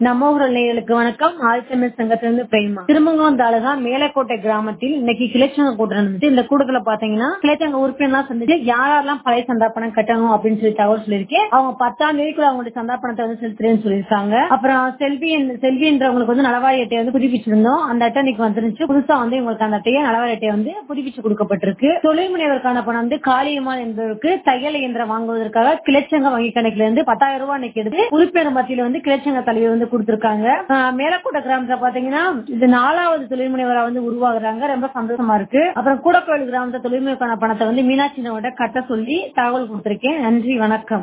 நம்ம ஊர் நேயர்களுக்கு வணக்கம் ஆழ்த்தமிழ் சங்கத்திலிருந்து பிரேமா திருமங்கலம் தாலுகா மேலக்கோட்டை கிராமத்தில் இன்னைக்கு கிளைச்சங்க கூட்டம் நடந்துச்சு இந்த கூட்டத்துல பாத்தீங்கன்னா கிளைச்சங்க உறுப்பினர்லாம் சந்திச்சு யாரெல்லாம் பழைய சந்தா பணம் கட்டணும் அப்படின்னு சொல்லி தகவல் சொல்லியிருக்கேன் அவங்க பத்தாம் தேதிக்குள்ள அவங்களுடைய சந்தா பணத்தை வந்து செலுத்துறேன்னு சொல்லியிருக்காங்க அப்புறம் செல்வி என்- செல்வி என்றவங்களுக்கு வந்து நலவாரி அட்டையை வந்து புதுப்பிச்சிருந்தோம் அந்த அட்டை இன்னைக்கு வந்துருச்சு புதுசா வந்து இவங்களுக்கு அந்த அட்டையை நலவாரி அட்டையை வந்து புதுப்பிச்சு கொடுக்கப்பட்டிருக்கு தொழில் முனைவருக்கான பணம் வந்து காளியம்மாள் என்பவருக்கு தையல் இயந்திரம் வாங்குவதற்காக கிளைச்சங்க வங்கி கணக்குல இருந்து பத்தாயிரம் ரூபாய் இன்னைக்கு எடுத்து உறுப்பினர் மத்தியில வந்து கிளைச்சங்க தலைவர் வந்து கொடுத்திருக்காங்க ஆஹ் மேலக்கோட்டை கிராமத்துல பாத்தீங்கன்னா இது நாலாவது தொழில் முனைவரா வந்து உருவாகுறாங்க ரொம்ப சந்தோஷமா இருக்கு அப்புறம் கூடக்கோயில் கிராமத்துல தொழில் முனைவருக்கான பணத்தை வந்து மீனாட்சி கட்ட சொல்லி தகவல் கொடுத்திருக்கேன் நன்றி வணக்கம்